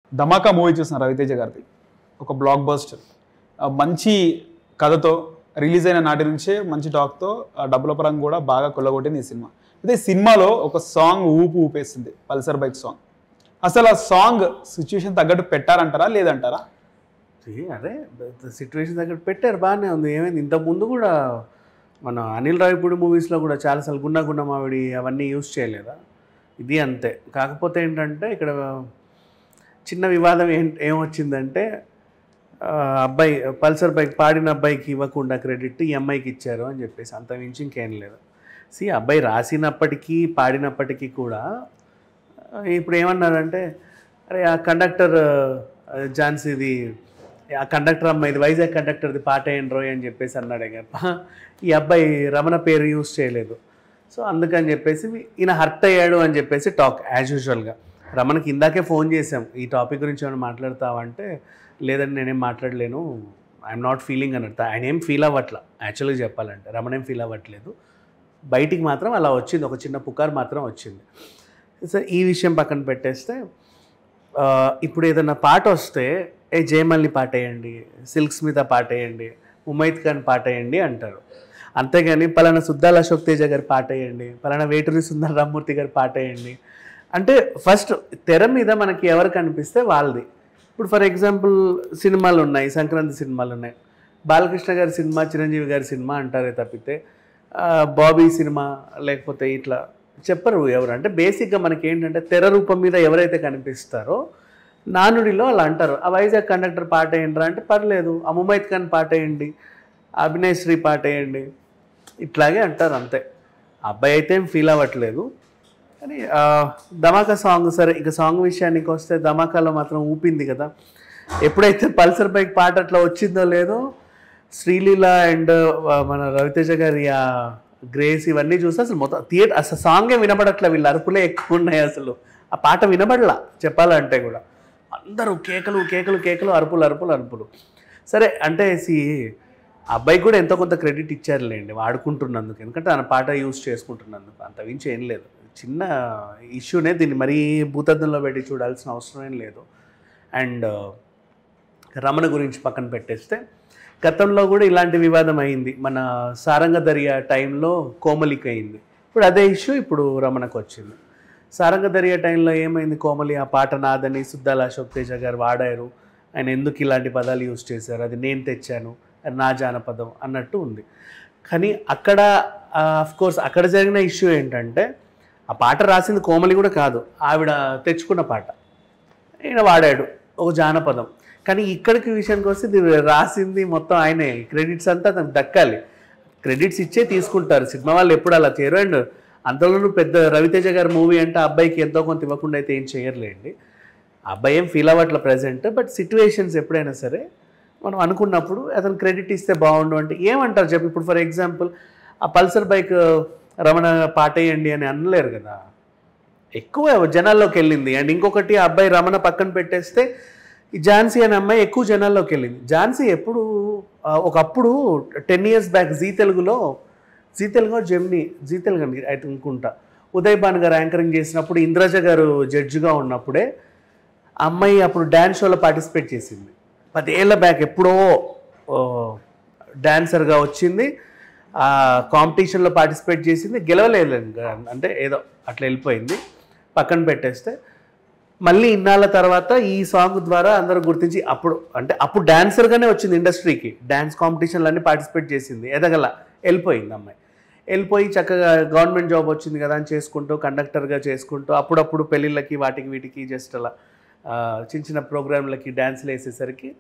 ధమాకా movie చూసిన రవితేజ గారిది ఒక బ్లాక్ బస్టర్ మంచి కథతో రిలీజ్ అయిన నాటి నుంచే మంచి టాక్తో డబ్బుల పరంగా కూడా బాగా కొల్లగొట్టింది ఈ సినిమా అయితే ఈ సినిమాలో ఒక సాంగ్ ఊపు ఊపేసింది పల్సర్ బైక్ సాంగ్ అసలు ఆ సాంగ్ సిచ్యువేషన్ తగ్గట్టు పెట్టారంటారా లేదంటారా See, అదే సిచ్యువేషన్ దగ్గర పెట్టారు బాగానే ఉంది ఏమైంది ఇంత ముందు కూడా మన అనిల్ రావిపూడి మూవీస్లో కూడా చాలాసార్లు గున్న గున్న మావిడి అవన్నీ యూజ్ చేయలేదా ఇది అంతే కాకపోతే ఏంటంటే ఇక్కడ చిన్న వివాదం ఏం ఏమొచ్చిందంటే ఆ, అబ్బాయి పల్సర్ బైక్ పాడిన అబ్బాయికి ఇవ్వకుండా క్రెడిట్ ఈ అమ్మాయికి ఇచ్చారు అని చెప్పేసి అంత మించి ఇంకేం లేదు సి అబ్బాయి రాసినప్పటికీ పాడినప్పటికీ కూడా ఆ, ఇప్పుడు ఏమన్నారంటే అరే ఆ కండక్టర్ ఆ, ఝాన్సీది ఆ కండక్టర్ అమ్మాయిది వైజాగ్ కండక్టర్ది పాట ఏంటి రోయ్ అని చెప్పేసి అన్నాడే తప్ప ఈ అబ్బాయి రమణ పేరు యూజ్ చేయలేదు సో అందుకని చెప్పేసి ఈయన హర్ట్ అయ్యాడు అని చెప్పేసి టాక్ యాజ్ యూజువల్గా రమణకి ఇందాకే ఫోన్ చేసాం ఈ టాపిక్ గురించి ఏమైనా మాట్లాడతావంటే లేదని నేనేం మాట్లాడలేను ఐఎమ్ నాట్ ఫీలింగ్ అన్నట్టు ఆయన ఏం ఫీల్ అవ్వట్లా యాక్చువల్గా చెప్పాలంటే రమణ ఏం ఫీల్ అవ్వట్లేదు బయటికి మాత్రం అలా వచ్చింది ఒక చిన్న పుకార్ మాత్రం వచ్చింది సో ఈ విషయం పక్కన పెట్టేస్తే ఆ, ఇప్పుడు ఏదైనా పాట వస్తే ఏ జయమల్లి పాట వేయండి సిల్క్స్ మీద పాట వేయండి ఉమైద్ ఖాన్ పాట వేయండి అంటారు అంతేగాని పలానా సుద్దాల అశోక్ తేజ గారి పాట వేయండి పలానా వేటూరి సుందర రామ్మూర్తి గారి పాట వేయండి అంటే ఫస్ట్ తెర మీద మనకి ఎవరు కనిపిస్తే వాళ్ళది ఇప్పుడు ఫర్ ఎగ్జాంపుల్ సినిమాలు ఉన్నాయి సంక్రాంతి సినిమాలు ఉన్నాయి బాలకృష్ణ గారి సినిమా చిరంజీవి గారి సినిమా అంటారే తప్పితే ఆ, బాబీ సినిమా లేకపోతే ఇట్లా చెప్పరు ఎవరు అంటే బేసిక్గా మనకి ఏంటంటే తెర రూపం మీద ఎవరైతే కనిపిస్తారో నానుడిలో అలా అంటారు ఆ వైజాగ్ కండక్టర్ పాట ఏంట్రా అంటే పర్లేదు ఆ ముమైత్ ఖాన్ పాట వేయండి అభినయ్ శ్రీ పాట వేయండి ఇట్లాగే అంటారు అంతే అబ్బాయి అయితే ఏం ఫీల్ అవ్వట్లేదు కానీ ఆ, ధమాకా సాంగ్ సరే ఇక సాంగ్ విషయానికి వస్తే ధమాకాలో మాత్రం ఊపింది కదా ఎప్పుడైతే పల్సర్ బైక్ పాట అట్లా వచ్చిందో లేదో శ్రీలీల అండ్ మన రవితేజ గారి ఆ గ్రేస్ ఇవన్నీ చూస్తే అసలు మొత్తం థియేటర్ అసలు సాంగే వినపడట్లే వీళ్ళ అరుపులే ఎక్కువ ఉన్నాయి అసలు ఆ పాట వినబడలా చెప్పాలంటే కూడా అందరూ కేకలు కేకలు కేకలు అరుపులు అరుపులు అరుపులు సరే అంటే సి అబ్బాయికి కూడా ఎంతో కొంత క్రెడిట్ ఇచ్చారులేండి వాడుకుంటున్నందుకు ఎందుకంటే తన పాట యూజ్ చేసుకుంటున్నందుకు అంత మించి ఏం లేదు చిన్న ఇష్యూనే దీన్ని మరీ భూతద్దంలో పెట్టి చూడాల్సిన అవసరం ఏం లేదు అండ్ రమణ గురించి పక్కన పెట్టేస్తే గతంలో కూడా ఇలాంటి వివాదం అయింది మన సారంగ దర్యా టైంలో కోమలికి అయింది ఇప్పుడు అదే ఇష్యూ ఇప్పుడు రమణకు వచ్చింది సారంగ దర్యా టైంలో ఏమైంది కోమలి ఆ పాట నాదని సుద్దాల అశోక్ తేజ గారు వాడారు ఆయన ఎందుకు ఇలాంటి పదాలు యూజ్ చేశారు అది నేను తెచ్చాను అది నా జానపదం అన్నట్టు ఉంది కానీ అక్కడ ఆఫ్ కోర్స్ అక్కడ జరిగిన ఇష్యూ ఏంటంటే ఆ పాట రాసింది కోమలి కూడా కాదు ఆవిడ తెచ్చుకున్న పాట ఈయన వాడాడు ఒక జానపదం కానీ ఇక్కడికి విషయానికి వస్తే ఇది రాసింది మొత్తం ఆయనే క్రెడిట్స్ అంతా తనకు దక్కాలి క్రెడిట్స్ ఇచ్చే తీసుకుంటారు సినిమా వాళ్ళు ఎప్పుడు అలా చేయరు అండ్ అంతలోనూ పెద్ద రవితేజ గారి మూవీ అంటే ఆ అబ్బాయికి ఎంతో కొంత ఇవ్వకుండా అయితే ఏం చేయర్లేండి ఆ అబ్బాయి ఏం ఫీల్ అవ్వట్ల ప్రజెంట్ బట్ సిచ్యువేషన్స్ ఎప్పుడైనా సరే మనం అనుకున్నప్పుడు అతను క్రెడిట్ ఇస్తే బాగుండు అంటే ఏమంటారు చెప్పు ఇప్పుడు ఫర్ ఎగ్జాంపుల్ ఆ పల్సర్ బైక్ రమణ పాటేయండి అని అనలేరు కదా ఎక్కువ జనాల్లోకి వెళ్ళింది అండ్ ఇంకొకటి ఆ అబ్బాయి రమణ పక్కన పెట్టేస్తే ఈ ఝాన్సీ అనే అమ్మాయి ఎక్కువ జనాల్లోకి వెళ్ళింది ఝాన్సీ ఎప్పుడు ఆ, ఒకప్పుడు టెన్ ఇయర్స్ బ్యాక్ జీ తెలుగులో జీ తెలుగు జెమ్ని జీ తెలుగు అని ఐ అనుకుంటా ఉదయ్ భాన్ గారు యాంకరింగ్ చేసినప్పుడు ఇంద్రజ గారు జడ్జిగా ఉన్నప్పుడే ఆ అమ్మాయి అప్పుడు డ్యాన్స్ షోలో పార్టిసిపేట్ చేసింది పదేళ్ల బ్యాక్ ఎప్పుడో ఓ, డాన్సర్గా వచ్చింది ఆ కాంపిటీషన్లో పార్టిసిపేట్ చేసింది గెలవలేదు ఇంకా. అంటే ఏదో అట్లా వెళ్ళిపోయింది పక్కన పెట్టేస్తే మళ్ళీ ఇన్నాళ్ళ తర్వాత ఈ సాంగ్ ద్వారా అందరూ గుర్తించి అప్పుడు అంటే అప్పుడు డాన్సర్గానే వచ్చింది ఇండస్ట్రీకి డ్యాన్స్ కాంపిటీషన్లన్నీ పార్టిసిపేట్ చేసింది ఎదగల వెళ్ళిపోయింది అమ్మాయి వెళ్ళిపోయి చక్కగా గవర్నమెంట్ జాబ్ వచ్చింది కదా అని చేసుకుంటూ కండక్టర్గా చేసుకుంటూ అప్పుడప్పుడు పెళ్ళిళ్ళకి వాటికి వీటికి జస్ట్ అలా ఆ, చిన్న చిన్న ప్రోగ్రాంలకి డ్యాన్స్లు వేసేసరికి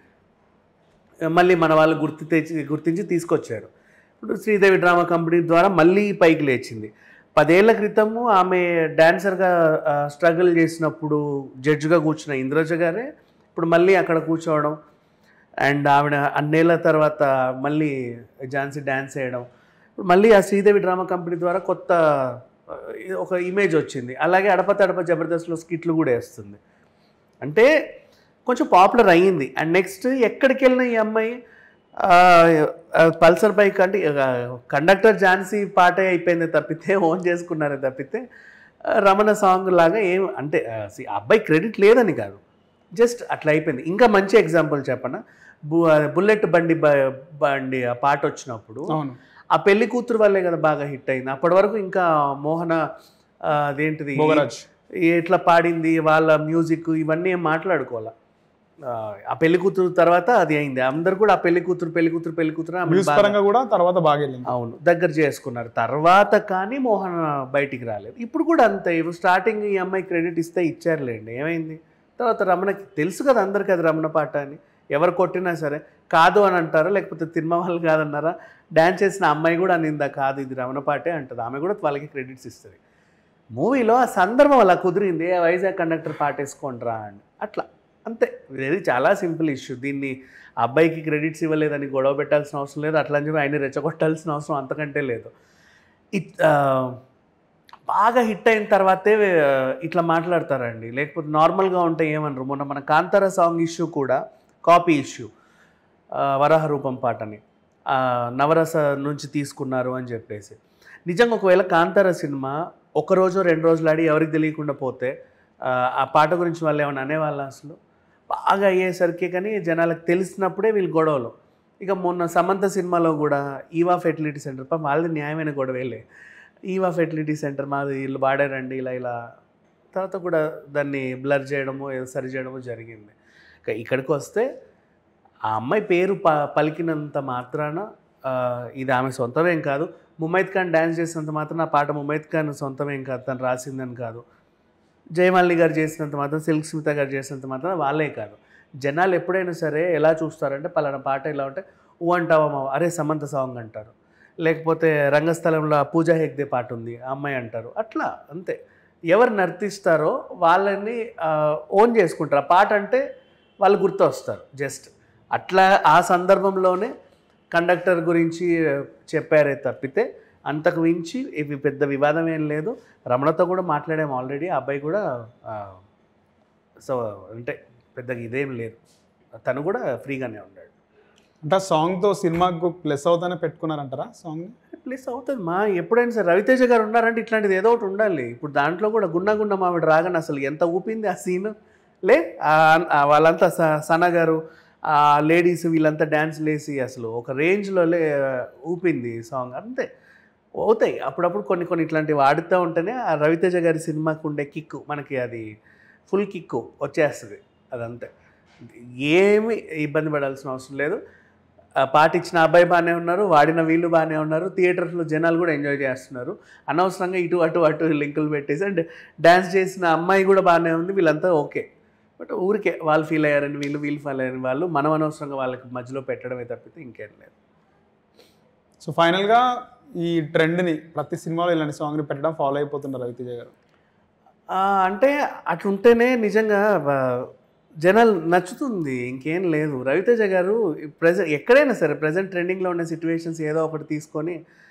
మళ్ళీ మన వాళ్ళు గుర్తు తెచ్చి గుర్తించి తీసుకొచ్చారు ఇప్పుడు శ్రీదేవి డ్రామా కంపెనీ ద్వారా మళ్ళీ పైకి లేచింది పదేళ్ల క్రితము ఆమె డాన్సర్గా స్ట్రగుల్ చేసినప్పుడు జడ్జిగా కూర్చున్న ఇంద్రజ గారే ఇప్పుడు మళ్ళీ అక్కడ కూర్చోవడం అండ్ ఆవిడ అన్నేళ్ల తర్వాత మళ్ళీ ఝాన్సీ డ్యాన్స్ వేయడం ఇప్పుడు మళ్ళీ ఆ శ్రీదేవి డ్రామా కంపెనీ ద్వారా కొత్త ఆ, ఒక ఇమేజ్ వచ్చింది అలాగే అడప తడప జబర్దస్త్లో స్కిట్లు కూడా వేస్తుంది అంటే కొంచెం పాపులర్ అయ్యింది అండ్ నెక్స్ట్ ఎక్కడికి వెళ్ళిన ఈ అమ్మాయి ఆ, ఆ, పల్సర్ బైక్ అంటే ఆ, కండక్టర్ ఝాన్సీ పాటే అయిపోయింది తప్పితే ఓన్ చేసుకున్నారే తప్పితే ఆ, రమణ సాంగ్ లాగా ఏం అంటే ఆ, see, ఆ అబ్బాయి క్రెడిట్ లేదని కాదు జస్ట్ అట్లా అయిపోయింది ఇంకా మంచి ఎగ్జాంపుల్ చెప్పనా బు బుల్లెట్ బండి బ- బండి ఆ పాట వచ్చినప్పుడు అవును ఆ పెళ్లి కూతురు వల్లే కదా బాగా హిట్ అయింది అప్పటి వరకు ఇంకా మోహన ఆ, అదేంటిది భోగరాజ్ ఎట్లా పాడింది వాళ్ళ మ్యూజిక్ ఇవన్నీ ఏం మాట్లాడుకోవాలా ఆ, ఆ పెళ్లి కూతురు తర్వాత అది అయింది అందరు కూడా ఆ పెళ్లి కూతురు పెళ్లి కూతురు పెళ్లి కూతురు ఆమెను వ్యూస్ బాగా- పరంగా కూడా తర్వాత బాగా వెళ్ళింది అవును దగ్గర చేసుకున్నారు తర్వాత కానీ మోహన్ బయటికి రాలేదు ఇప్పుడు కూడా అంతే ఇప్పుడు స్టార్టింగ్ ఈ అమ్మాయి క్రెడిట్ ఇస్తే ఇచ్చారులేండి ఏమైంది తర్వాత రమణకి తెలుసు కదా అందరికీ అది రమణ పాట అని ఎవరు కొట్టినా సరే కాదు అని అంటారా లేకపోతే తిరుమ వాళ్ళు కాదన్నారా డ్యాన్స్ చేసిన అమ్మాయి కూడా అనిందా కాదు ఇది రమణ పాటే అంటుంది ఆమె కూడా వాళ్ళకి క్రెడిట్స్ ఇస్తుంది మూవీలో ఆ సందర్భం అలా కుదిరింది "ఏ వైజాగ్ కండక్టర్ పాటేసుకోండిరా అని అట్లా అంతే ఇది చాలా సింపుల్ ఇష్యూ దీన్ని ఆ అబ్బాయికి క్రెడిట్స్ ఇవ్వలేదని గొడవ పెట్టాల్సిన అవసరం లేదు అట్లా అని చెప్పి ఆయన రెచ్చగొట్టాల్సిన అవసరం అంతకంటే లేదు ఇట్ ఆ, బాగా హిట్ అయిన తర్వాతే ఆ, ఇట్లా మాట్లాడతారండి లేకపోతే నార్మల్గా ఉంటే ఏమనరు మొన్న మన కాంతార సాంగ్ ఇష్యూ కూడా కాపీ ఇష్యూ వరాహ రూపం పాటని ఆ, నవరస నుంచి తీసుకున్నారు అని చెప్పేసి నిజంగా ఒకవేళ కాంతార సినిమా ఒక రోజు రెండు రోజులు ఆడి ఎవరికి తెలియకుండా పోతే ఆ, ఆ పాట గురించి వాళ్ళు ఏమైనా అనేవాళ్ళ అసలు బాగా అయ్యేసరికి కానీ జనాలకు తెలిసినప్పుడే వీళ్ళు గొడవలు ఇక మొన్న సమంత సినిమాలో కూడా ఈవా ఫెర్టిలిటీ సెంటర్ పాపం వాళ్ళది న్యాయమైన గొడవేలే ఈవా ఫెర్టిలిటీ సెంటర్ మాది వీళ్ళు వాడారండి ఇలా ఇలా తర్వాత కూడా దాన్ని బ్లర్ చేయడము ఏదో సరి చేయడము జరిగింది ఇక ఇక్కడికి వస్తే ఆ అమ్మాయి పేరు ప పలికినంత మాత్రాన ఆ, ఇది ఆమె సొంతమేం కాదు ముమైత్ ఖాన్ డ్యాన్స్ చేసినంత మాత్రం ఆ పాట ముమైత్ ఖాన్ సొంతమేం కాదు తను రాసిందని కాదు జయమాలిని గారు చేసినంత మాత్రం సిల్క్ స్మిత గారు చేసినంత మాత్రం వాళ్ళే కాదు జనాలు ఎప్పుడైనా సరే ఎలా చూస్తారంటే పలానా పాట ఇలా ఉంటే ఊ అంటావా మావ అరే సమంత సాంగ్ అంటారు లేకపోతే రంగస్థలంలో పూజా హెగ్దే పాట ఉంది ఆ అమ్మాయి అంటారు అట్లా అంతే ఎవరు నర్తిస్తారో వాళ్ళని ఓన్ చేసుకుంటారు ఆ పాట అంటే వాళ్ళు గుర్తు వస్తారు జస్ట్ అట్లా ఆ సందర్భంలోనే కండక్టర్ గురించి చెప్పారే తప్పితే అంతకు మించి ఇవి పెద్ద వివాదం ఏం లేదు రమణతో కూడా మాట్లాడాము ఆల్రెడీ ఆ అబ్బాయి కూడా ఆ, సో అంటే పెద్దగా ఇదేం లేదు తను కూడా ఫ్రీగానే ఉన్నాడు అంటే ఆ song తో సినిమాకు ప్లస్ అవుతానే పెట్టుకున్నారంటారా సాంగ్ ప్లస్ అవుతుంది మా ఎప్పుడైనా సరే రవితేజ గారు ఉన్నారంటే ఇట్లాంటిది ఏదో ఒకటి ఉండాలి ఇప్పుడు దాంట్లో కూడా గున్న గున్న మావిడ రాగానే అసలు ఎంత ఊపింది ఆ సీన్ లే ఆ- ఆ వాళ్ళంతా స- సన గారు ఆ లేడీస్ వీళ్ళంతా డ్యాన్స్ లేసి అసలు ఒక రేంజ్లో లే ఊపింది సాంగ్ అంతే అవుతాయి అప్పుడప్పుడు కొన్ని కొన్ని ఇట్లాంటివి ఆడుతూ ఉంటేనే ఆ రవితేజ గారి సినిమాకు ఉండే కిక్కు మనకి అది ఫుల్ కిక్కు వచ్చేస్తుంది అదంతే ఏమి ఇబ్బంది పడాల్సిన అవసరం లేదు ఆ పాట ఇచ్చిన అబ్బాయి బాగానే ఉన్నారు వాడిన వీళ్ళు బాగానే ఉన్నారు థియేటర్లో జనాలు కూడా ఎంజాయ్ చేస్తున్నారు అనవసరంగా ఇటు అటు అటు లింకులు పెట్టేసి అండ్ డ్యాన్స్ చేసిన అమ్మాయి కూడా బాగానే ఉంది వీళ్ళంతా ఓకే బట్ ఊరికే వాళ్ళు ఫీల్ అయ్యారని వీళ్ళు వీళ్ళు ఫీల్ అయ్యారని వాళ్ళు మనం అనవసరంగా వాళ్ళకి మధ్యలో పెట్టడమే తప్పితే ఇంకేం లేదు సో ఫైనల్గా ఈ ట్రెండ్ని ప్రతి సినిమాలో ఇలాంటి సాంగ్ని పెట్టడం ఫాలో అయిపోతున్నారు రవితేజ గారు ఆ, అంటే అట్లుంటేనే నిజంగా ఆ, జనాలు నచ్చుతుంది ఇంకేం లేదు రవితేజ గారు ప్రజెంట్ ఎక్కడైనా సరే ప్రజెంట్ ట్రెండింగ్లో ఉన్న సిచ్యువేషన్స్ ఏదో ఒకటి తీసుకొని